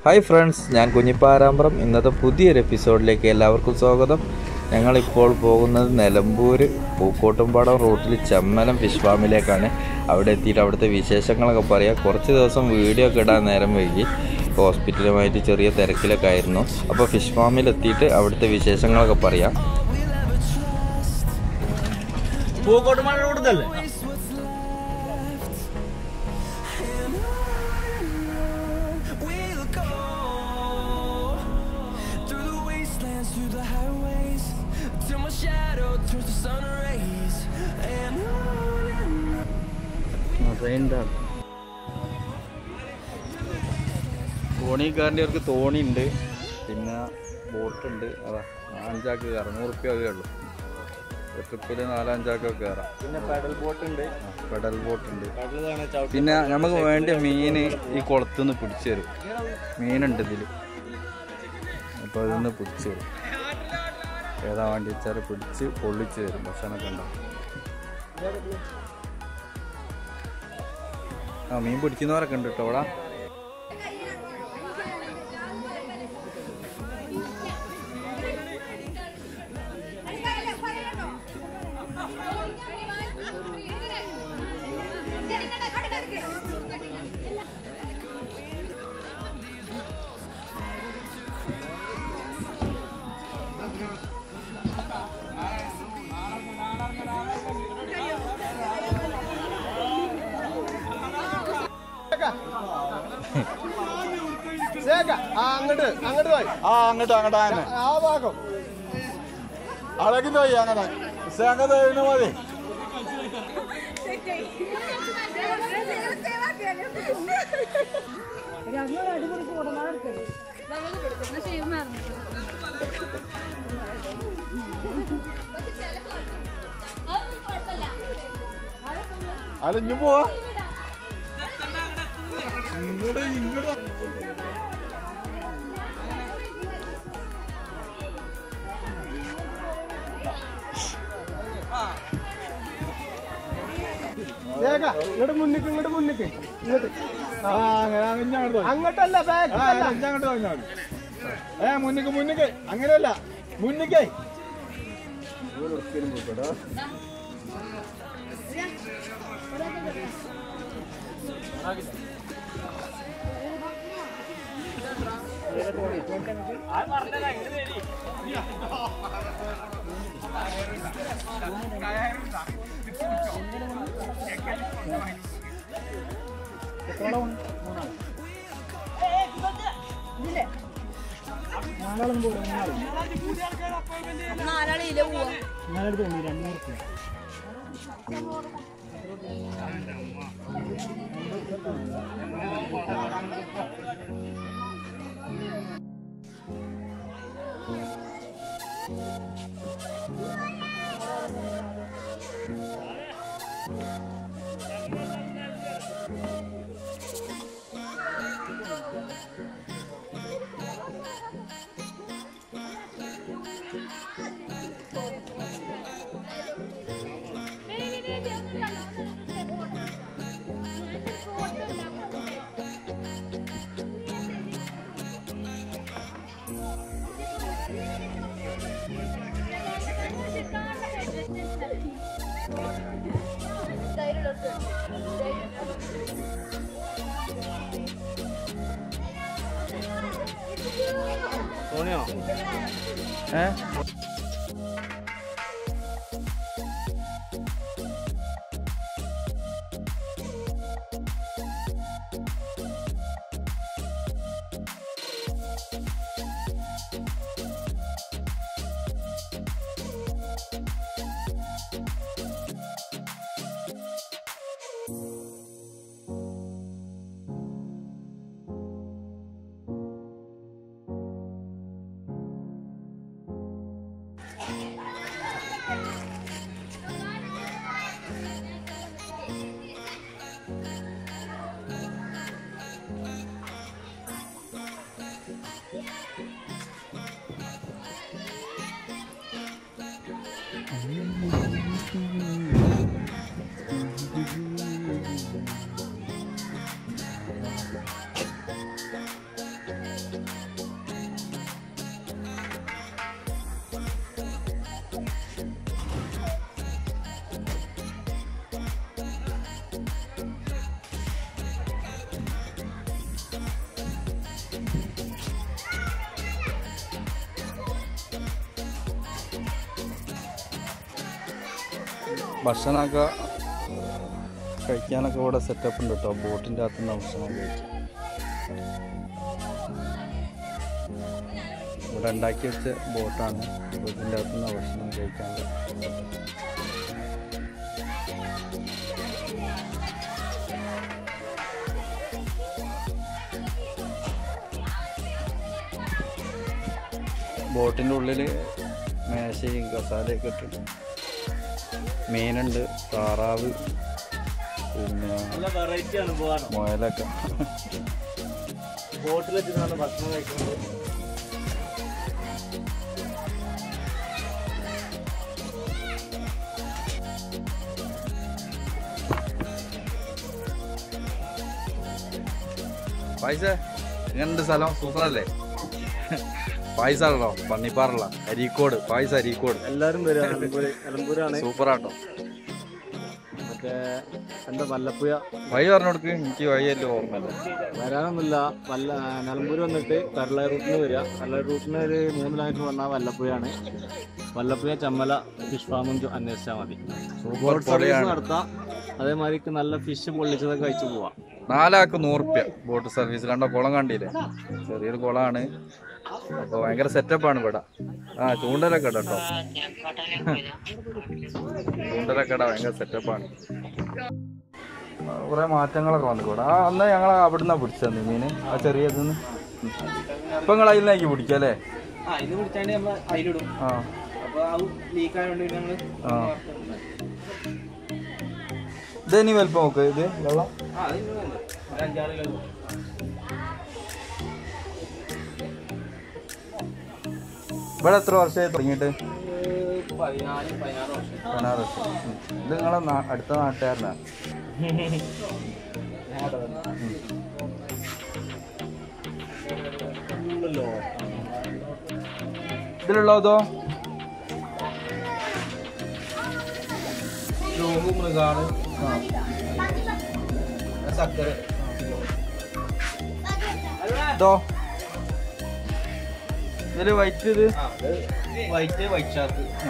Hi friends ഞാൻ കുഞ്ഞിപ്പാരാമ്പ്രം ഇന്നത്തെ പുതിയൊരു എപ്പിസോഡിലേക്ക് എല്ലാവർക്കും സ്വാഗതം ഞങ്ങളിപ്പോൾ പോകുന്നത് നിലമ്പൂർ പൂക്കോട്ടുംപാടം റൂട്ടിൽ ചെമ്മലം ഫിഷ് ഫാമിലേക്കാണ് അവിടെ എത്തിയിട്ട് അവിടുത്തെ വിശേഷങ്ങളൊക്കെ പറയാം കുറച്ച് ദിവസം വീഡിയോ ഒക്കെ ഇടാൻ നേരം വൈകി ഹോസ്പിറ്റലുമായിട്ട് ചെറിയ തിരക്കിലൊക്കെ ആയിരുന്നു അപ്പോൾ ഫിഷ് ഫാമിൽ എത്തിയിട്ട് അവിടുത്തെ വിശേഷങ്ങളൊക്കെ പറയാം പൂക്കോട്ടുമാട് റോഡല്ലേ We'll go through the wastelands, through the highways, till my shadow turns to sun rays. And on and on. ട്രെയിനിൻ്റെ തോണി കയറേണ്ടവർക്ക് തോണി ഉണ്ട് പിന്നെ ബോട്ടുണ്ട് അതാ അഞ്ചാക്ക് കയറാം നൂറ് റുപ്യ ഒക്കെ ഉള്ളൂ ട്രിപ്പിൽ നാലഞ്ചാക്കൊക്കെ കയറാം പിന്നെ പെഡൽ ബോട്ട് ഉണ്ട് പെഡൽ ബോട്ടുണ്ട് പെഡലാണ് ചവിട്ടി പിന്നെ നമുക്ക് വേണ്ട മീൻ ഈ കുളത്തുനിന്ന് പിടിച്ചു തരും മീനുണ്ട് ഇതിൽ അപ്പോൾ അതിൽ നിന്ന് പിടിച്ചു തരും ഏതാ വേണ്ടി വെച്ചാൽ പിടിച്ച് പൊള്ളിച്ച് തരും ഭക്ഷണമൊക്കെ ഉണ്ടാവും ആ മീൻ പിടിക്കുന്നവരൊക്കെ ഉണ്ട് കേട്ടോ അവിടെ അങ്ങോട്ട് അങ്ങോട്ട് പോയി ആ അങ്ങോട്ട് അങ്ങോട്ട് ആന ആ ഭാഗം അളകിന് പോയി അങ്ങനെ അങ്ങോട്ട് കഴിഞ്ഞ മതി അലഞ്ഞു പോവാ ഇങ്ങോട്ട് ഇങ്ങോട്ട് വേഗ ഇങ്ങോട്ട് മുന്നിക്ക് ഇങ്ങോട്ട് മുന്നിക്ക് ഇങ്ങോട്ട് ആ അങ്ങനെ അങ്ങനെ അങ്ങോട്ട് പോയി അങ്ങോട്ടല്ല ബാക്ക് ആ, ഇജ്ജ് അങ്ങോട്ട് പോയാൽ മതി. ഏ മുന്നിക്ക് മുന്നിക്ക് അങ്ങനെയല്ല മുന്നിക്കേ നാലാളിയിലെ പോവാ തോണിയോ ഏ ഭക്ഷണമൊക്കെ കഴിക്കാനൊക്കെ ഇവിടെ സെറ്റപ്പ് ഉണ്ട് കേട്ടോ ബോട്ടിൻ്റെ അകത്തുനിന്ന് ഭക്ഷണം കഴിക്കാം ഇവിടെ ഉണ്ടാക്കി വെച്ച ബോട്ടാണ് ബോട്ടിൻ്റെ അകത്തുനിന്ന് ഭക്ഷണം കഴിക്കാൻ ബോട്ടിൻ്റെ ഉള്ളിൽ മേശയും കസാലയൊക്കെ ഇട്ടിട്ട് മീനുണ്ട് താറാവ് പിന്നെ നല്ല വെറൈറ്റി അനുഭവമാണ് മുയലൊക്കെ ബോട്ടിൽ വെച്ചിട്ടാണ് ഭക്ഷണം കഴിക്കുന്നത് പൈസ എങ്ങനെയുണ്ട് സ്ഥലം സൂപ്പറല്ലേ പായസാണല്ലോ പന്നിപ്പാറല്ല അരീക്കോട് പായസ അരീക്കോട് എല്ലാരും വരിക നിലമ്പൂര് നിലമ്പൂരാണ് സൂപ്പറാട്ടോ മറ്റേ എന്താ വല്ലപ്പുഴ വഴി പറഞ്ഞു കൊടുക്ക് എനിക്ക് വഴിയല്ലോ ഓർമ്മയില്ല വരാനൊന്നുമില്ല വല്ല നിലമ്പൂർ വന്നിട്ട് കരള റൂട്ടിന് വരിക കരള റൂട്ടിന് ഒരു മൂന്ന് കിലോമീറ്റർ വന്നാൽ വല്ലപ്പുഴയാണ് വല്ലപ്പുഴ ചമ്മല ഫിഷ് ഫാമും ചു- അന്വേഷിച്ചാൽ മതി സൂപ്പർ ബോട്ട് സർവീസ് പൊളിയാണ് നടത്താം അതേമാതിരി നല്ല ഫിഷ് പൊള്ളിച്ചതൊക്കെ കഴിച്ചു പോവാം നാലാൾക്ക് നൂറുപ്യ ബോട്ട് സർവീസ് കണ്ട കുളം കണ്ടില്ലേ ചെറിയൊരു കുളമാണ് അപ്പോൾ ഭയങ്കര സെറ്റപ്പാണ് ഇവിടെ ആ ചൂണ്ടലൊക്കെ ഇടാം കേട്ടോ ചൂണ്ടലൊക്കെ ഇടാം ഭയങ്കര സെറ്റപ്പാണ് കുറെ മാറ്റങ്ങളൊക്കെ വന്നു ഇവിടെ ആ അന്ന് ഞങ്ങൾ അവിടുന്ന് പിടിച്ചത് മീന് ആ ചെറിയതെന്ന് ഇപ്പൊ നിങ്ങൾ അതിൽ നിന്നാക്കി പിടിക്കാം അല്ലേ ആ ഇത് പിടിച്ചാണ്ട് നമ്മൾ അതിലിടും ആ അപ്പോൾ അത് ലീക്കാൻ വേണ്ടി നമ്മൾ ആ ഇത് ഇനി വലിപ്പം നോക്ക് ഇത് വെള്ളം ആ അതിന് ഒരു അഞ്ചാറ് കിലോ ഇവിടെ എത്ര വർഷമായി തുടങ്ങിയിട്ട് പതിനാല് പതിനാറ് വർഷം പതിനാറ് വർഷം ഉം. ഇത് നിങ്ങളെ നാ- അടുത്ത നാട്ടുകാരനാണ് ഉണ്ടല്ലോ ഇതിലുള്ളതോ രോഗു മൃഗാണ് സക്കര ഇതോ ഇതില് വൈറ്റ് ഇത് വൈറ്റ് വൈറ്റ് ഷാർക്ക് ആ.